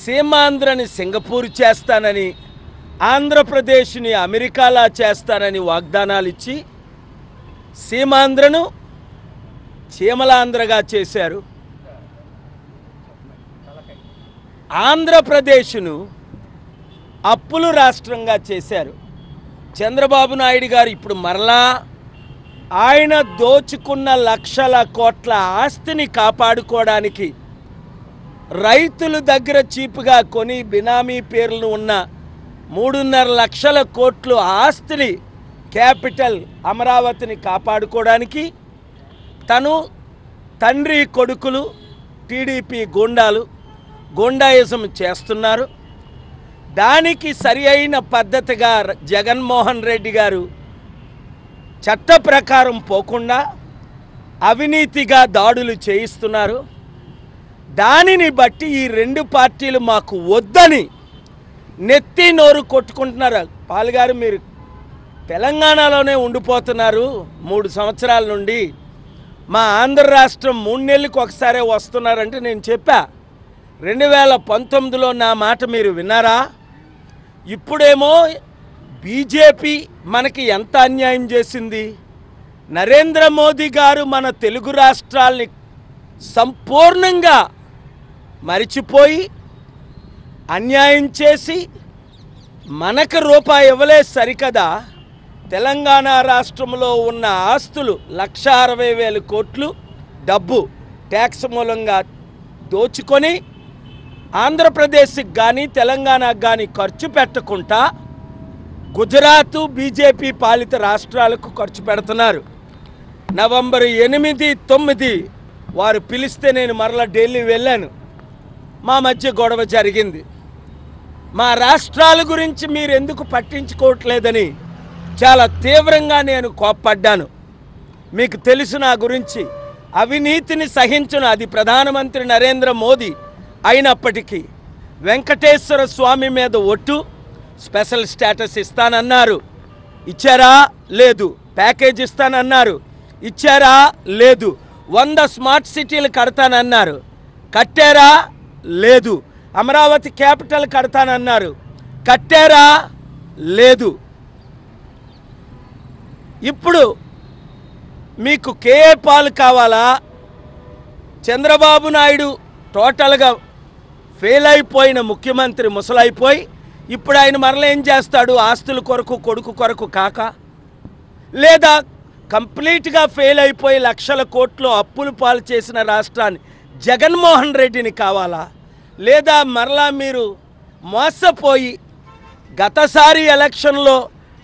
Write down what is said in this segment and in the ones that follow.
సీమాంధ్రని Singapore చేస్తానని ఆంధ్రప్రదేశ్ని అమెరికాలా చేస్తానని వాగ్దానాలు ఇచ్చి సీమాంధ్రను చీమలాంధ్రగా చేశారు ఆంధ్రప్రదేశ్ను అప్పులు రాష్ట్రంగా చేశారు చంద్రబాబు నాయుడు గారు ఇప్పుడు మరలా ఆయన దోచుకున్న లక్షల కోట్ల ఆస్తిని కాపాడుకోవడానికి రైతుల దగ్గర చీపుగా కొని బినామీ పేర్లు ఉన్న మూడున్నర లక్షల కోట్లు ఆస్తిని క్యాపిటల్ అమరావతిని కాపాడుకోవడానికి తను తండ్రి కొడుకులు టీడీపీ గూండాలు గూండాయిజం చేస్తున్నారు దానికి సరి అయిన పద్ధతిగా ర- జగన్మోహన్ రెడ్డి గారు చట్ట ప్రకారం పోకుండా అవినీతిగా దాడులు చేయిస్తున్నారు దానిని బట్టి ఈ రెండు పార్టీలు మాకు వద్దని నెత్తి నోరు కొట్టుకుంటున్నారు పాలుగారు మీరు తెలంగాణలోనే ఉండిపోతున్నారు మూడు సంవత్సరాల నుండి మా ఆంధ్ర రాష్ట్రం మూడు నెలలకు ఒకసారే వస్తున్నారంటే నేను చెప్పా రెండు వేల పంతొమ్మిదిలో నా మాట మీరు విన్నారా ఇప్పుడేమో బీజేపీ మనకి ఎంత అన్యాయం చేసింది నరేంద్ర మోదీ గారు మన తెలుగు రాష్ట్రాల్ని సంపూర్ణంగా మరిచిపోయి అన్యాయం చేసి మనకు రూపాయి ఇవ్వలే సరికదా తెలంగాణ రాష్ట్రంలో ఉన్న ఆస్తులు లక్ష అరవై వేల కోట్లు డబ్బు ట్యాక్స్ మూలంగా దోచుకొని ఆంధ్రప్రదేశ్కి కానీ తెలంగాణకు కానీ ఖర్చు పెట్టకుండా గుజరాత్ బీజేపీ పాలిత రాష్ట్రాలకు ఖర్చు పెడుతున్నారు నవంబర్ ఎనిమిది తొమ్మిది వారు పిలిస్తే నేను మరలా ఢిల్లీ వెళ్ళాను మా మధ్య గొడవ జరిగింది మా రాష్ట్రాల గురించి మీరు ఎందుకు పట్టించుకోవట్లేదని చాలా తీవ్రంగా నేను కోప్పడ్డాను మీకు తెలుసు నా గురించి అవినీతిని సహించిన అది ప్రధానమంత్రి నరేంద్ర మోదీ అయినప్పటికీ వెంకటేశ్వర స్వామి మీద ఒట్టు స్పెషల్ స్టేటస్ ఇస్తానన్నారు ఇచ్చారా లేదు ప్యాకేజ్ ఇస్తానన్నారు ఇచ్చారా లేదు వంద స్మార్ట్ సిటీలు కడతానన్నారు కట్టారా లేదు అమరావతి క్యాపిటల్ కడతానన్నారు కట్టారా లేదు ఇప్పుడు మీకు కేఏ పాలు కావాలా చంద్రబాబు నాయుడు టోటల్గా ఫెయిల్ అయిపోయిన ముఖ్యమంత్రి ముసలైపోయి ఇప్పుడు ఆయన మరల ఏం చేస్తాడు ఆస్తుల కొరకు కొడుకు కొరకు కాక లేదా కంప్లీట్గా ఫెయిల్ అయిపోయి లక్షల కోట్లు అప్పులు పాలు చేసిన రాష్ట్రాన్ని జగన్మోహన్ రెడ్డిని కావాలా లేదా మరలా మీరు మోసపోయి గతసారి ఎలక్షన్లో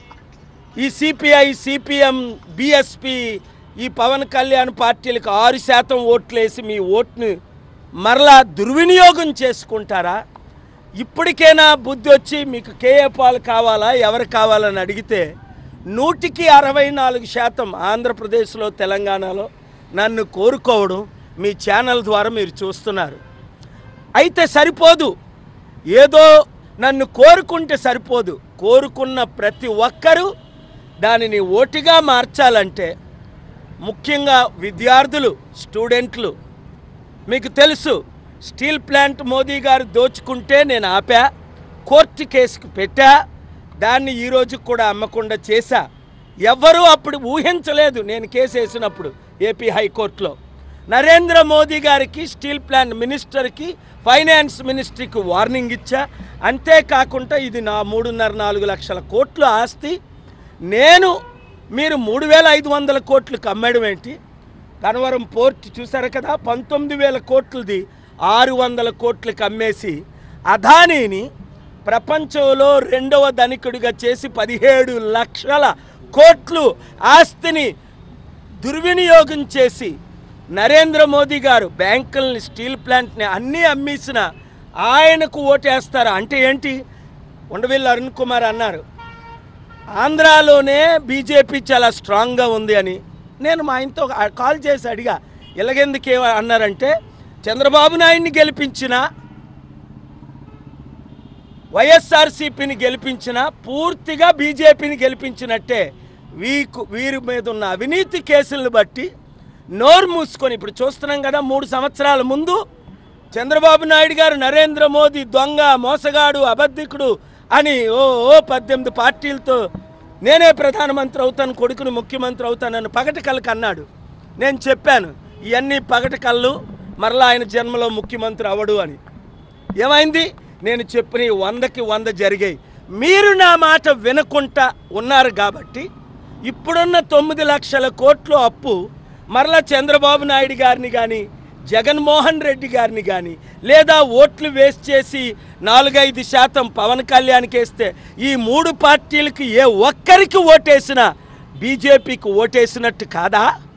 ఈ సిపిఐ సిపిఎం బిఎస్పి ఈ పవన్ కళ్యాణ్ పార్టీలకు ఆరు శాతం ఓట్లేసి మీ ఓట్ని మరలా దుర్వినియోగం చేసుకుంటారా ఇప్పటికైనా బుద్ధి వచ్చి మీకు కేఏ పాలు కావాలా ఎవరు కావాలని అడిగితే నూటికి అరవై నాలుగు శాతం ఆంధ్రప్రదేశ్లో తెలంగాణలో నన్ను కోరుకోవడం మీ ఛానల్ ద్వారా మీరు చూస్తున్నారు అయితే సరిపోదు ఏదో నన్ను కోరుకుంటే సరిపోదు కోరుకున్న ప్రతి ఒక్కరూ దానిని ఓటిగా మార్చాలంటే ముఖ్యంగా విద్యార్థులు స్టూడెంట్లు మీకు తెలుసు స్టీల్ ప్లాంట్ మోదీ గారు దోచుకుంటే నేను ఆపా కోర్టు కేసుకు పెట్టా దాన్ని ఈరోజు కూడా అమ్మకుండా చేశా ఎవ్వరూ అప్పుడు ఊహించలేదు నేను కేసు వేసినప్పుడు ఏపీ హైకోర్టులో నరేంద్ర మోదీ గారికి స్టీల్ ప్లాంట్ మినిస్టర్కి ఫైనాన్స్ మినిస్ట్రీకి వార్నింగ్ ఇచ్చా అంతేకాకుండా ఇది నా మూడున్నర నాలుగు లక్షల కోట్ల ఆస్తి నేను మీరు మూడు వేల ఐదు వందల కోట్లకు అమ్మడం ఏంటి కనవరం పోర్ట్ చూసారు కదా పంతొమ్మిది వేల కోట్లది ఆరు వందల కోట్లకు అమ్మేసి అదానీని ప్రపంచంలో రెండవ ధనికుడిగా చేసి పదిహేడు లక్షల కోట్లు ఆస్తిని దుర్వినియోగం చేసి నరేంద్ర మోదీ గారు బ్యాంకుల్ని స్టీల్ ప్లాంట్ని అన్నీ అమ్మేసిన ఆయనకు ఓటేస్తారా అంటే ఏంటి ఉండవిల్లు అరుణ్ కుమార్ అన్నారు ఆంధ్రాలోనే బీజేపీ చాలా స్ట్రాంగ్గా ఉంది అని నేను మా ఆయనతో ఆ- కాల్ చేసి అడిగా ఇలాగెందుకు ఏమ- అన్నారంటే చంద్రబాబు నాయుడిని గెలిపించిన వైఎస్ఆర్సీపీని గెలిపించిన పూర్తిగా బీజేపీని గెలిపించినట్టే వీకు వీరి మీద ఉన్న అవినీతి కేసులను బట్టి నోరు మూసుకొని ఇప్పుడు చూస్తున్నాం కదా మూడు సంవత్సరాల ముందు చంద్రబాబు నాయుడు గారు నరేంద్ర మోదీ దొంగ మోసగాడు అబద్ధికుడు అని ఓ ఓ పద్దెనిమిది పార్టీలతో నేనే ప్రధానమంత్రి అవుతాను కొడుకుని ముఖ్యమంత్రి అవుతానని పగటి కళ్ళకి అన్నాడు నేను చెప్పాను ఇవన్నీ పగటి కళ్ళు మరలా ఆయన జన్మలో ముఖ్యమంత్రి అవడు అని ఏమైంది నేను చెప్పిన ఈ వందకి వంద జరిగాయి మీరు నా మాట వినకుండా ఉన్నారు కాబట్టి ఇప్పుడున్న తొమ్మిది లక్షల కోట్లు అప్పు మరలా చంద్రబాబు నాయుడు గారిని కానీ జగన్మోహన్ రెడ్డి గారిని కానీ లేదా ఓట్లు వేస్ట్ చేసి నాలుగైదు శాతం పవన్ కళ్యాణ్కి వేస్తే ఈ మూడు పార్టీలకు ఏ ఒక్కరికి ఓటేసినా బీజేపీకి ఓటేసినట్టు కాదా